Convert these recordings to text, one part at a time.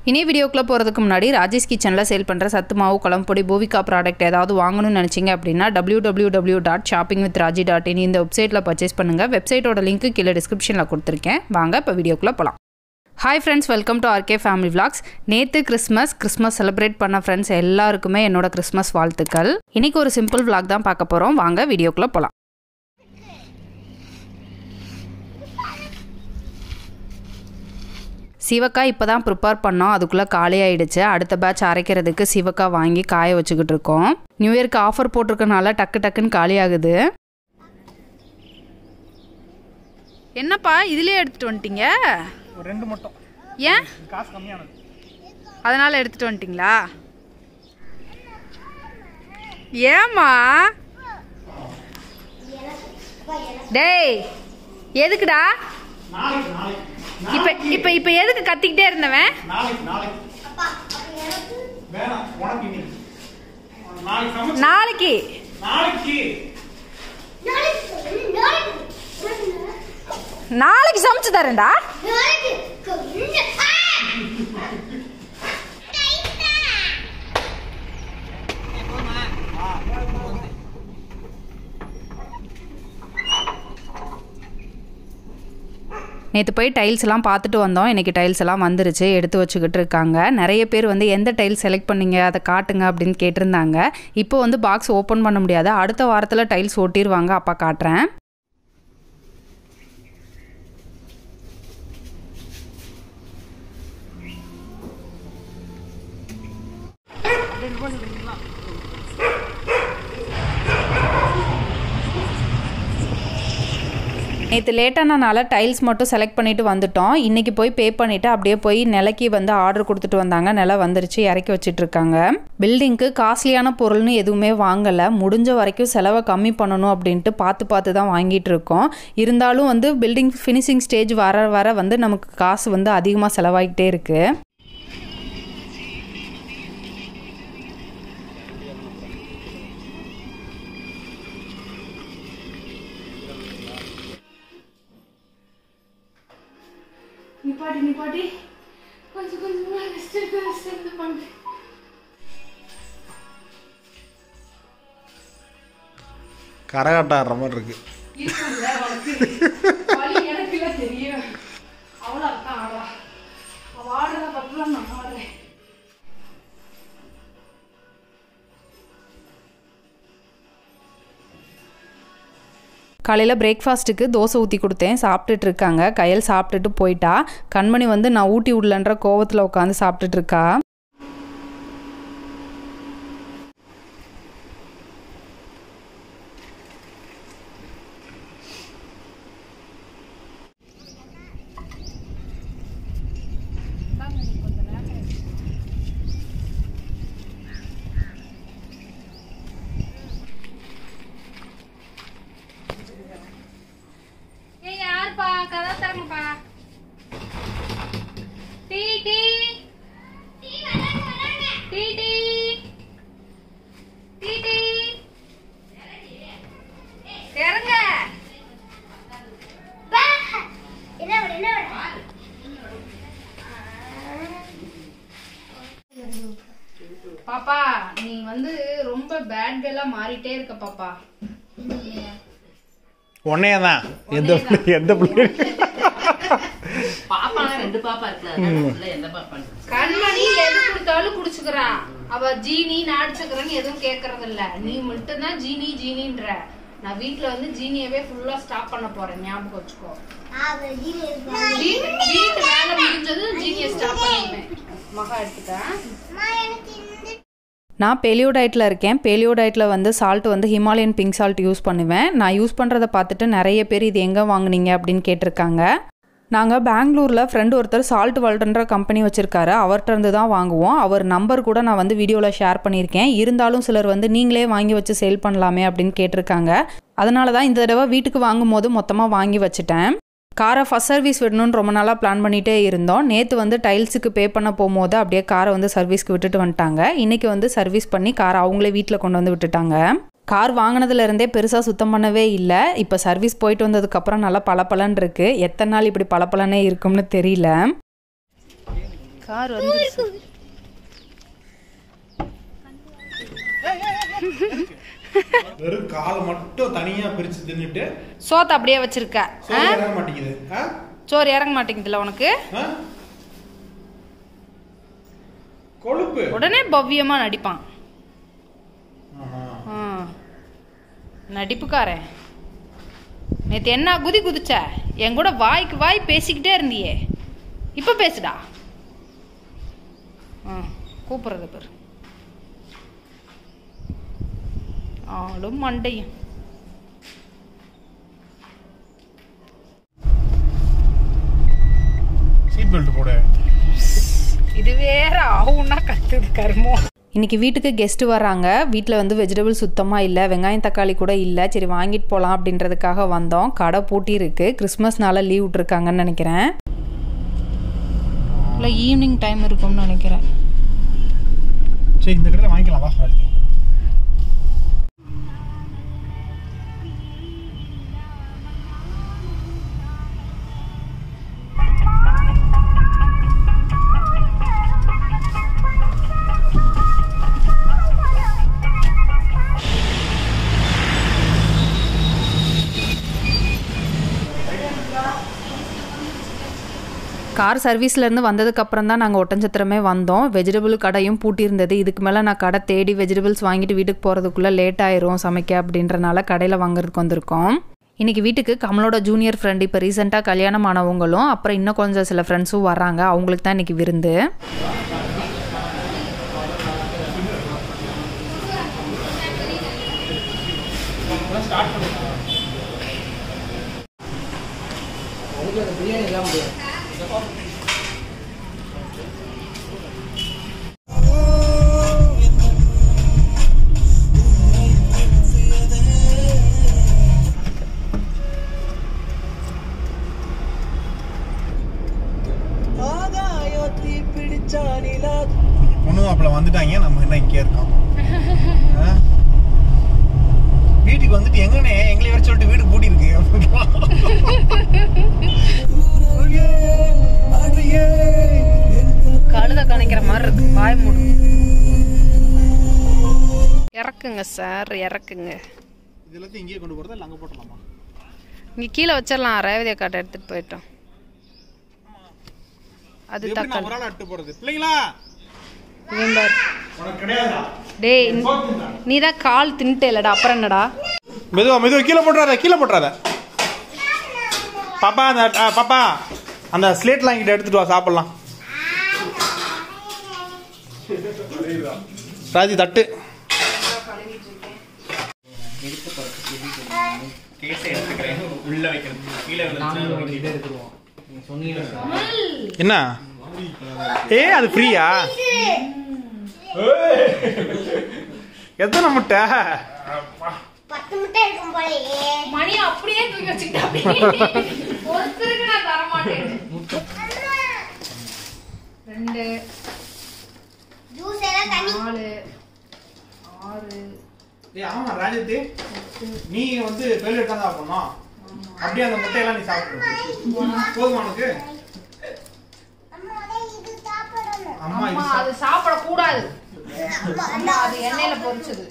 இனி வீடியோக்குள்ளே போகிறதுக்கு முன்னாடி ராஜேஷ் கிச்சனில் சேல் பண்ணுற சத்து மாவு குழம்புப்பொடி பூவிகா ப்ராடக்ட் ஏதாவது வாங்கணும்னு நினச்சிங்க அப்படின்னா W W W dot shopping with Raji dot in இந்த வெப்சைட்டில் பர்ச்சேஸ் பண்ணுங்கள் வெப்சைட்டோட லிங்க் கீழே டிஸ்கிரிப்ஷனில் கொடுத்துருக்கேன் வாங்க இப்போ வீடியோக்குள்ளே போகலாம் hi friends welcome to RK family vlogs நேற்று கிறிஸ்மஸ் கிறிஸ்மஸ் செலிப்ரேட் பண்ண ஃப்ரெண்ட்ஸ் எல்லாருக்குமே என்னோட கிறிஸ்மஸ் வாழ்த்துக்கள் இன்னைக்கு ஒரு சிம்பிள் vlog தான் பார்க்க போகிறோம் வாங்க வீடியோக்குள்ளே போகலாம் சிவக்காய் இப்போ தான் ப்ரிப்பேர் பண்ணோம் அதுக்குள்ளே காலி ஆயிடுச்சு அடுத்த பேட்ச் அரைக்கிறதுக்கு சிவக்காய் வாங்கி காய வச்சுக்கிட்டு இருக்கோம் நியூ இயர்க்கு ஆஃபர் போட்டிருக்கனால டக்கு டக்குன்னு காலி ஆகுது என்னப்பா இதுலயே எடுத்துட்டு வந்துட்டீங்க ஒரு ரெண்டு மட்டும் ஏன் காசு கம்மியானது அதனால எடுத்துட்டு வந்துட்டீங்களா ஏமா டேய் எதுக்குடா நாளைக்கு நாளைக்கு இப்ப இப்ப இப்ப எதுக்கு கத்திக்கிட்டே இருந்தவன் நாளைக்கு நாளைக்கு வேணாம் உனக்கு இன்னைக்கு நாளைக்கு சமைச்சு நாளைக்கு நாளைக்கு நாளைக்கு சமைச்சு தரேன்டா நேற்று போய் டைல்ஸ் எல்லாம் பார்த்துட்டு வந்தோம் இன்றைக்கி டைல்ஸ் எல்லாம் வந்துருச்சு எடுத்து வச்சுக்கிட்டு இருக்காங்க நிறைய பேர் வந்து எந்த டைல்ஸ் செலக்ட் பண்ணீங்க அதை காட்டுங்க அப்படின்னு கேட்டிருந்தாங்க இப்போ வந்து பாக்ஸ் ஓப்பன் பண்ண முடியாது அடுத்த வாரத்தில் டைல்ஸ் ஒட்டிடுவாங்க அப்பா காட்டுறேன் நேற்று லேட்டானனால டைல்ஸ் மட்டும் செலக்ட் பண்ணிட்டு வந்துட்டோம் இன்றைக்கி போய் பே பண்ணிவிட்டு அப்படியே போய் நிலைக்கு வந்து ஆர்டர் கொடுத்துட்டு வந்தாங்க நிலை வந்துருச்சு இறக்கி வச்சிட்டு இருக்காங்க பில்டிங்க்கு காஸ்ட்லியான பொருள்னு எதுவுமே வாங்கலை முடிஞ்ச வரைக்கும் செலவை கம்மி பண்ணணும் அப்படின்ட்டு பார்த்து பார்த்து தான் வாங்கிட்டு இருக்கோம் இருந்தாலும் வந்து பில்டிங் ஃபினிஷிங் ஸ்டேஜ் வர வர வந்து நமக்கு காசு வந்து அதிகமாக செலவாகிட்டே இருக்குது நிப்பாட்டி நிப்பாட்டி கொஞ்சம் கொஞ்சமா ரெஸ்ட் எடுத்து ரெஸ்ட் எடுத்து பண்ணு கரகாட்டம் ஆடுற மாதிரி இருக்கு இருக்குல்ல உனக்கு வலி எனக்கு இல்ல தெரியும் அவ்வளோ அதான் ஆடுறா அவ ஆடுறத பார்த்துலாம் நான் ஆடுறேன் காலையில் பிரேக்ஃபாஸ்ட்டுக்கு தோசை ஊற்றி கொடுத்தேன் சாப்பிட்டுட்டு இருக்காங்க கையல் சாப்பிட்டுட்டு போயிட்டா கண்மணி வந்து நான் ஊட்டி விடலன்ற கோவத்தில் உட்காந்து சாப்பிட்டுட்டு இருக்கா ஏய் யாருப்பா கதை தரங்கப்பா டீ டீ டீ டீ டீ டீ இறங்க பாப்பா நீ வந்து ரொம்ப பேட் கேர்லா மாறிட்டே இருக்க பாப்பா உன்னையே தான் எந்த பிள்ளை எந்த பிள்ளை பாப்பா ரெண்டு பாப்பா இருக்குல்ல அதனால உள்ள எந்த பாப்பா கண்மணி எது கொடுத்தாலும் குடிச்சுக்கிறா அவ ஜீனி நாடிச்சுக்கிறேன்னு எதுவும் கேக்குறது இல்ல நீ மட்டும்தான் ஜீனி ஜீனின்ற நான் வீட்ல வந்து ஜீனியவே ஃபுல்லா ஸ்டாப் பண்ண போறேன் ஞாபகம் வச்சுக்கோ வீட்டு வீட்டு வேலை முடிஞ்சது ஜீனியை ஸ்டாப் பண்ணிடுவேன் மகா எடுத்துட்டேன் நான் பேலியோ டயட்டில் இருக்கேன் பேலியோ டயட்டில் வந்து சால்ட் வந்து ஹிமாலயன் பிங்க் சால்ட் யூஸ் பண்ணுவேன் நான் யூஸ் பண்ணுறதை பார்த்துட்டு நிறைய பேர் இது எங்கே வாங்குனீங்க அப்படின்னு கேட்டிருக்காங்க நாங்கள் பெங்களூரில் ஃப்ரெண்டு ஒருத்தர் சால்ட் வேர்ல்டுன்ற கம்பெனி வச்சுருக்காரு அவர்கிட்ட இருந்து தான் வாங்குவோம் அவர் நம்பர் கூட நான் வந்து வீடியோவில் ஷேர் பண்ணியிருக்கேன் இருந்தாலும் சிலர் வந்து நீங்களே வாங்கி வச்சு சேல் பண்ணலாமே அப்படின்னு கேட்டிருக்காங்க அதனால தான் இந்த தடவை வீட்டுக்கு வாங்கும் போது மொத்தமாக வாங்கி வச்சுட்டேன் காரை ஃபஸ்ட் சர்வீஸ் விடணும்னு ரொம்ப நாளாக பிளான் பண்ணிகிட்டே இருந்தோம் நேற்று வந்து டைல்ஸுக்கு பே பண்ண போகும்போது அப்படியே காரை வந்து சர்வீஸ்க்கு விட்டுட்டு வந்துட்டாங்க இன்றைக்கி வந்து சர்வீஸ் பண்ணி காரை அவங்களே வீட்டில் கொண்டு வந்து விட்டுட்டாங்க கார் வாங்கினதுலேருந்தே பெருசாக சுத்தம் பண்ணவே இல்லை இப்போ சர்வீஸ் போயிட்டு வந்ததுக்கப்புறம் நல்லா பளபளன்னு இருக்கு எத்தனை நாள் இப்படி பளபளனே இருக்கும்னு தெரியல கார் வந்துருச்சு வெறும் கால் மட்டும் தனியா பிரிச்சு தின்னுட்டு சோத்தை அப்படியே வச்சிருக்க சோறு ஆ? இறங்க மாட்டேங்குது ஆ? சோறு இறங்க மாட்டேங்குதுல்ல உனக்கு ஆ? கொழுப்பு உடனே பவ்யமா நடிப்பான் ஆஹா. ஆ. நடிப்புக்காரன் நேத்து என்ன குதி குதிச்ச என் கூட வாய்க்கு வாய் பேசிக்கிட்டே இருந்தியே இப்ப பேசுடா ஆ கூப்பிடுறது பேர் ஆளும் மண்டையும் சீட் பெல்ட் போடு இது வேற ஆகும்னா கத்துது கருமோ இன்றைக்கி வீட்டுக்கு கெஸ்ட்டு வராங்க வீட்டில் வந்து வெஜிடபிள் சுத்தமாக இல்லை வெங்காயம் தக்காளி கூட இல்லை சரி வாங்கிட்டு போகலாம் அப்படின்றதுக்காக வந்தோம் கடை பூட்டி இருக்கு கிறிஸ்மஸ்னால லீவ் விட்ருக்காங்கன்னு நினைக்கிறேன் இல்லை ஈவினிங் டைம் இருக்கும்னு நினைக்கிறேன் சரி இந்த கடையில் வாங்கிக்கலாம் வா அடுத்து. கார் சர்வீஸ்லேருந்து வந்ததுக்கப்புறம் தான் நாங்கள் ஒட்டஞ்சத்திரமே வந்தோம் வெஜிடபிள் கடையும் பூட்டியிருந்தது இதுக்கு மேலே நான் கடை தேடி வெஜிடபிள்ஸ் வாங்கிட்டு வீட்டுக்கு போகிறதுக்குள்ளே லேட் ஆயிரும் சமைக்க அப்படின்றனால கடையில் வாங்குறதுக்கு வந்திருக்கோம் இன்றைக்கி வீட்டுக்கு கமலோட ஜூனியர் ஃப்ரெண்ட் இப்போ ரீசெண்டாக கல்யாணம் ஆனவங்களும் அப்புறம் இன்னும் கொஞ்சம் சில ஃப்ரெண்ட்ஸும் வராங்க அவங்களுக்கு தான் இன்றைக்கி விருந்து பொண்ணு மாப்பிள்ள வந்துட்டாங்க நம்ம என்ன இங்கே இருக்கோம் ஆ? வீட்டுக்கு வந்துட்டு எங்கண்ணே எங்களை வர சொல்லிட்டு வீடு பூட்டி இருக்கு கழுத கணிக்கிற மாதிரி இருக்கு வாய் மூடு இறக்குங்க சார் இறக்குங்க இது எல்லாத்தையும் இங்கேயே கொண்டு போகிறதா இல்லை அங்கே போட்டலாமா இங்கே கீழே வச்சிடலாம் ரேவதி அக்காட்ட எடுத்துட்டு போயிட்டோம் அது எப்படி நான் தக்காளி ஒரு ஆள் அட்டு போகிறது பிள்ளைங்களா இவன் பாரு. உனக்கு கிடையாதா டேய் நீ தான் கால் தின்ட்டேலடா அப்புறம் என்னடா மெதுவா மெதுவா கீழே போட்டுறாத கீழே போட்டுறாத பாப்பா அந்த ஆ, பாப்பா அந்த ஸ்லேட்லாம் இங்கிட்ட எடுத்துட்டு வா சாப்பிடலாம் ராஜி தட்டு என்ன ஏ அது ஃப்ரீயா எத்தனை முட்டை பத்து முட்டை இருக்கும் போலயே மணி அப்படியே தூக்கி வச்சுக்கிட்டா ஒருத்தருக்கு நான் தர மாட்டேன் ரெண்டு ஜூஸ் எல்லாம் தண்ணி நாலு ஆறு ஏ ஆமா ராஜத்தி நீ வந்து ஃபெயிலியர் தான் சாப்பிடணும் அப்படியே அந்த முட்டையெல்லாம் நீ சாப்பிடு போதுமா உனக்கு அம்மா அதே இது சாப்பிடணும் அம்மா இது அம்மா சாப்பிடு. அது சாப்பிடக்கூடாது அம்மா அது எண்ணெயில பொரிச்சது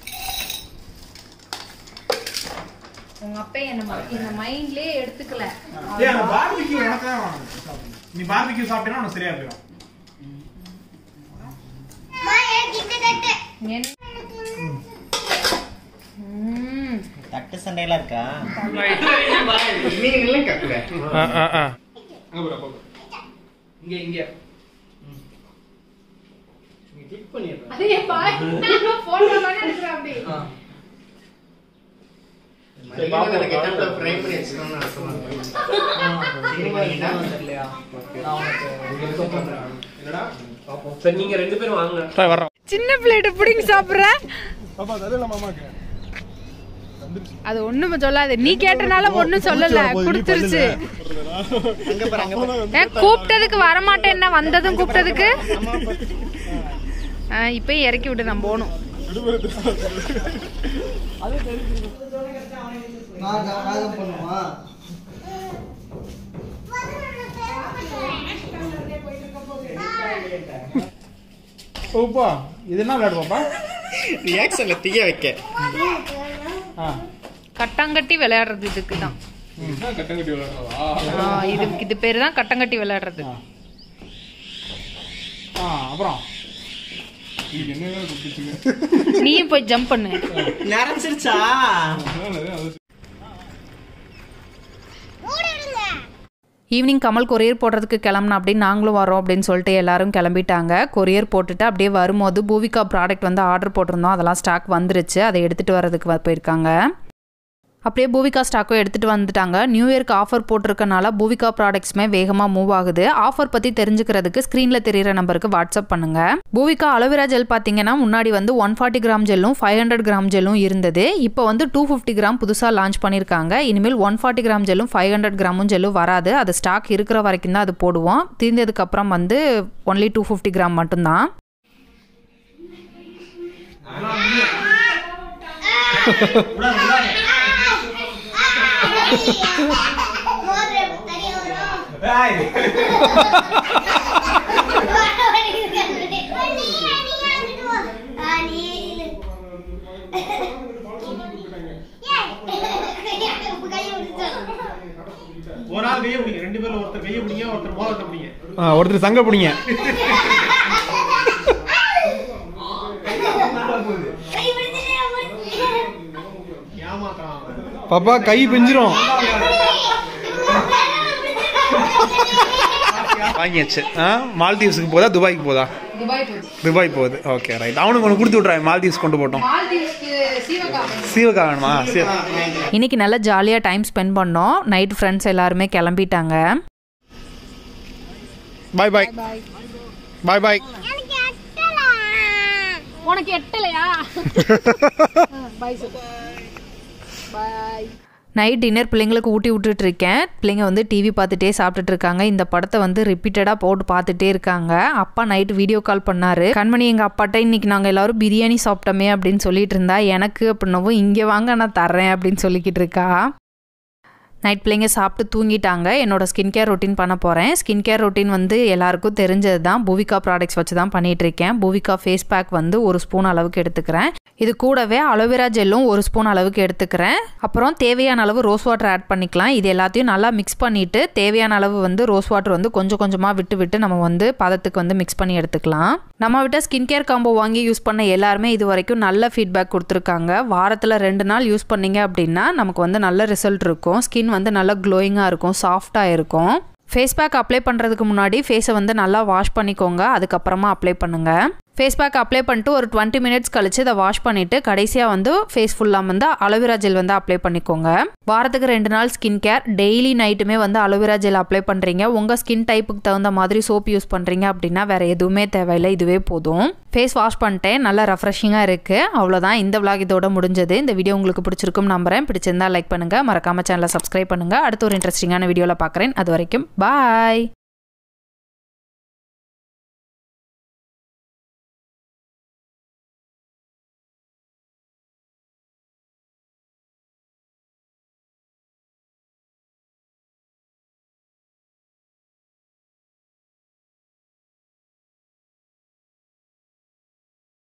உங்க அப்பா என்ன ம- இந்த மைண்ட்லயே எடுத்துக்கல ஏய் அந்த பார்பிக்யூ உனக்கு தான் வேணும் நீ பார்பிக்யூ சாப்பிட்டேன்னா உனக்கு சரியா போயிடும் அம்மா எனக்கு இந்த தட்டு என்ன ம். தட்டு சண்டையெல்லாம் இருக்கா அது என் பாய் போட்டோ தானே எடுக்கிறேன் அப்படி சரி நீங்க ரெண்டு பேரும் வாங்க வர்றோம் சின்ன பிளேட் பிடிங்க சாப்பிடுற அது ஒண்ணும் சொல்லாது நீ கேட்டனால ஒண்ணும் சொல்லல குடுத்துருச்சு ஏ, கூப்பிட்டதுக்கு வரமாட்டேன்னா வந்ததும் கூப்பிட்டதுக்கு ஆ, இப்பயும் இறக்கி விட்டு நான் போகணும் ஓப்பா இது என்ன விளையாடு பாப்பா ரியாக்ஷன்ல தீய வைக்க ஆ கட்டாங்கட்டி விளையாடுறது இதுக்கு தான் கட்டங்கட்டி விளையாடுறதா இது இது பேர் தான் கட்டங்கட்டி விளையாடுறது ஆ அப்புறம் இதுக்கு என்ன கொடுத்துச்சுங்க நீயும் போய் ஜம்ப் பண்ணு நிறைஞ்சிருச்சா ஈவினிங் கமல் கொரியர் போடுறதுக்கு கிளம்புன அப்படின்னு நாங்களும் வரோம் அப்படின்னு சொல்லிட்டு எல்லாரும் கிளம்பிட்டாங்க கொரியர் போட்டுட்டு அப்படியே வரும்போது பூவிகா ப்ராடக்ட் வந்து ஆர்டர் போட்டிருந்தோம் அதெல்லாம் ஸ்டாக் வந்துருச்சு அதை எடுத்துகிட்டு வரதுக்கு வ- போயிருக்காங்க அப்படியே பூவிகா ஸ்டாக்கும் எடுத்துகிட்டு வந்துட்டாங்க நியூ இயர்க்கு ஆஃபர் போட்டிருக்கனால பூவிகா ப்ராடக்ட்ஸுமே வேகமாக மூவ் ஆகுது ஆஃபர் பற்றி தெரிஞ்சுக்கிறதுக்கு ஸ்க்ரீனில் தெரியிற நம்பருக்கு வாட்ஸ்அப் பண்ணுங்க பூவிகா அலோவேரா ஜெல் பார்த்தீங்கன்னா முன்னாடி வந்து ஒன் ஃபார்ட்டி கிராம் ஜெல்லும் ஃபைவ் ஹண்ட்ரட் கிராம் ஜெல்லும் இருந்தது இப்போ வந்து டூ ஃபிஃப்டி கிராம் புதுசாக லான்ச் பண்ணியிருக்காங்க இனிமேல் ஒன் ஃபார்ட்டி கிராம் ஜெல்லும் ஃபைவ் ஹண்ட்ரட் கிராமும் ஜெல்லும் வராது அது ஸ்டாக் இருக்கிற வரைக்கும் தான் அது போடுவோம் தீர்ந்ததுக்கப்புறம் வந்து ஒன்லி டூ ஃபிஃப்டி கிராம் மட்டும்தான் மோதிர தனியா வரும் நீ நீ வந்துட்டு வா ஆ நீ இரு. ஏய், கையை விட்டுட்டான். ஒரு ஆள் கையை பிடிங்க ரெண்டு பேர்ல ஒருத்தர் கையை பிடிங்க ஒருத்தர் மோதிரத்தை பிடிங்க ஆ ஒருத்தர் சங்க பிடிங்க கை விட்டுட்டேன், விட்டுட்டேன். ஏமாத்துறான் அவன். பாப்பா கை பிஞ்சிரும் வாங்கியாச்சு ஆ மால்தீவ்ஸுக்கு போதா துபாய்க்கு போதா துபாய் போச்சு துபாய் போகுது ஓகே ரைட் அவனுக்கு ஒன்று கொடுத்து விட்றாங்க மால்தீவ்ஸ் கொண்டு போட்டோம் மால்தீவ்ஸ்க்கு சீவகாமன் சீவக்கா வேணுமா சரி இன்னைக்கு நல்லா ஜாலியாக டைம் ஸ்பெண்ட் பண்ணோம் நைட் ஃப்ரெண்ட்ஸ் எல்லாருமே கிளம்பிட்டாங்க பாய் பாய் பாய் பாய் எனக்கு எட்டலாம். உனக்கு எட்டலையா பாய் சொல்லு பாய் நைட் டின்னர் பிள்ளைங்களுக்கு ஊட்டி விட்டுட்டு இருக்கேன் பிள்ளைங்க வந்து டிவி பார்த்துட்டே சாப்பிட்டுட்டு இருக்காங்க இந்த படத்தை வந்து ரிப்பீட்டடாக போட்டு பார்த்துட்டே இருக்காங்க அப்பா நைட் வீடியோ கால் பண்ணாரு கண்மணி எங்கள் அப்பாட்ட இன்னைக்கு நாங்கள் எல்லாரும் பிரியாணி சாப்பிட்டோமே அப்படின்னு சொல்லிட்டு இருந்தா எனக்கு அப்படின்னவும் இங்கே வாங்க நான் தர்றேன் அப்படின்னு சொல்லிக்கிட்டு இருக்கா நைட் பிள்ளைங்க சாப்பிட்டு தூங்கிட்டாங்க என்னோட ஸ்கின் கேர் ரொட்டீன் பண்ண போகிறேன் ஸ்கின் கேர் ரொட்டீன் வந்து எல்லாருக்கும் தெரிஞ்சது தான் பூவிகா ப்ராடக்ட்ஸ் வச்சு தான் பண்ணிட்டு இருக்கேன் பூவிகா ஃபேஸ் பேக் வந்து ஒரு ஸ்பூன் அளவுக்கு எடுத்துக்கிறேன் இது கூடவே அலோவேரா ஜெல்லும் ஒரு ஸ்பூன் அளவுக்கு எடுத்துக்கிறேன் அப்புறம் தேவையான அளவு ரோஸ் வாட்டர் ஆட் பண்ணிக்கலாம் இது எல்லாத்தையும் நல்லா மிக்ஸ் பண்ணிட்டு தேவையான அளவு வந்து ரோஸ் வாட்டர் வந்து கொஞ்சம் கொஞ்சமாக விட்டு விட்டு நம்ம வந்து பதத்துக்கு வந்து மிக்ஸ் பண்ணி எடுத்துக்கலாம் நம்ம விட்ட ஸ்கின் கேர் காம்போ வாங்கி யூஸ் பண்ண எல்லாருமே இது வரைக்கும் நல்ல ஃபீட்பேக் கொடுத்துருக்காங்க வாரத்தில் ரெண்டு நாள் யூஸ் பண்ணீங்க அப்படின்னா நமக்கு வந்து நல்ல ரிசல்ட் இருக்கும் ஸ்கின் வந்து நல்லா க்ளோயிங்காக இருக்கும் சாஃப்டாக இருக்கும் ஃபேஸ் பேக் அப்ளை பண்ணுறதுக்கு முன்னாடி ஃபேஸை வந்து நல்லா வாஷ் பண்ணிக்கோங்க அதுக்கப்புறமா அப்ளை பண்ணுங்கள் ஃபேஸ் பேக் அப்ளை பண்ணிட்டு ஒரு டுவெண்ட்டி மினிட்ஸ் கழிச்சு இதை வாஷ் பண்ணிவிட்டு கடைசியாக வந்து ஃபேஸ் ஃபுல்லாக வந்து அலோவேரா ஜெல் வந்து அப்ளை பண்ணிக்கோங்க வாரத்துக்கு ரெண்டு நாள் ஸ்கின் கேர் டெய்லி நைட்டுமே வந்து அலோவேரா ஜெல் அப்ளை பண்ணுறீங்க உங்கள் ஸ்கின் டைப்புக்கு தகுந்த மாதிரி சோப் யூஸ் பண்ணுறீங்க அப்படின்னா வேறு எதுவுமே தேவையில்லை இதுவே போதும் ஃபேஸ் வாஷ் பண்ணிட்டேன் நல்லா ரெஃப்ரெஷிங்காக இருக்குது அவ்வளோதான் இந்த vlog இதோட முடிஞ்சது இந்த வீடியோ உங்களுக்கு பிடிச்சிருக்கும் நம்புறேன் பிடிச்சிருந்தா லைக் பண்ணுங்கள் மறக்காம சேனலை சப்ஸ்கிரைப் பண்ணுங்கள் அடுத்த ஒரு இன்ட்ரெஸ்டிங்கான வீடியோவில் பார்க்குறேன் அது வரைக்கும் பாய்